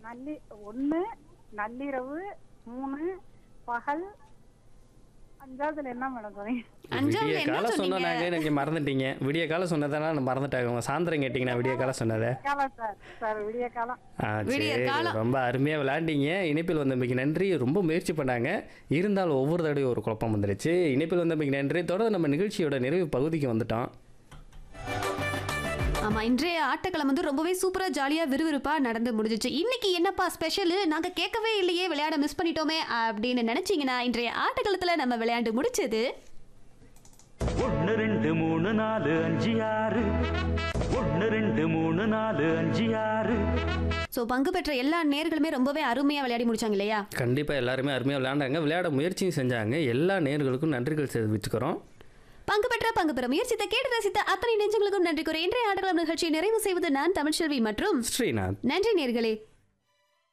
நல்லி ஒண்ணு நள்ளிரவு மூணு பகல் அஞ்சாவதுல என்ன மேடம் சொன்னீங்க அஞ்சாவதுல விடிய என்ன காலம் சொன்னீங்க சொன்னாங்க எனக்கு மறந்துட்டீங்க விடிய காலம் சொன்னதால நான் மறந்துட்டாங்க உங்க சாயந்தரம் கேட்டீங்கன்னா விடிய காலம் சொன்னதை காலம் சார் சார் விடிய காலம் ஆ, விடிய சரி காலம். ரொம்ப அருமையாக விளையாண்டீங்க இணைப்பில் வந்தமைக்கு நன்றி ரொம்ப முயற்சி பண்ணாங்க இருந்தாலும் ஒவ்வொரு தடவையும் ஒரு குழப்பம் வந்துருச்சு இணைப்பில் வந்தமைக்கு நன்றி தொடர்ந்து நம்ம நிகழ்ச்சியோட நிறைவு பகுதிக்கு வந்துட்டோம் ஆமா இன்றைய ஆட்டக்களம் வந்து ரொம்பவே சூப்பரா ஜாலியா விறுவிறுப்பா நடந்து முடிஞ்சிச்சு இன்னைக்கு என்னப்பா ஸ்பெஷல் நாங்க கேட்கவே இல்லையே விளையாட மிஸ் பண்ணிட்டோமே அப்படின்னு நினைச்சீங்கன்னா இன்றைய ஆட்டக்களத்துல நம்ம விளையாண்டு முடிச்சது ஒன்னு ரெண்டு மூணு நாலு அஞ்சு ஆறு ஒன்னு ரெண்டு மூணு நாலு அஞ்சு ஆறு ஸோ பங்கு பெற்ற எல்லா நேர்களுமே ரொம்பவே அருமையா விளையாடி முடிச்சாங்க இல்லையா கண்டிப்பாக எல்லாருமே அருமையாக விளையாண்டாங்க விளையாட முயற்சியும் செஞ்சாங்க எல்லா நேர்களுக்கும் நன்றிகள் தெரிவிச்சுக்கிறோம் பங்கு பெற்ற பங்கு பெற முயற்சித்த கேட்டு ரசித்த அத்தனை நெஞ்சங்களுக்கும் நன்றி கூற இன்றைய ஆட்டக்களம் நிகழ்ச்சியை நிறைவு செய்வது நான் தமிழ்ச்செல்வி மற்றும் ஸ்ரீநாத் நன்றி நேர்களே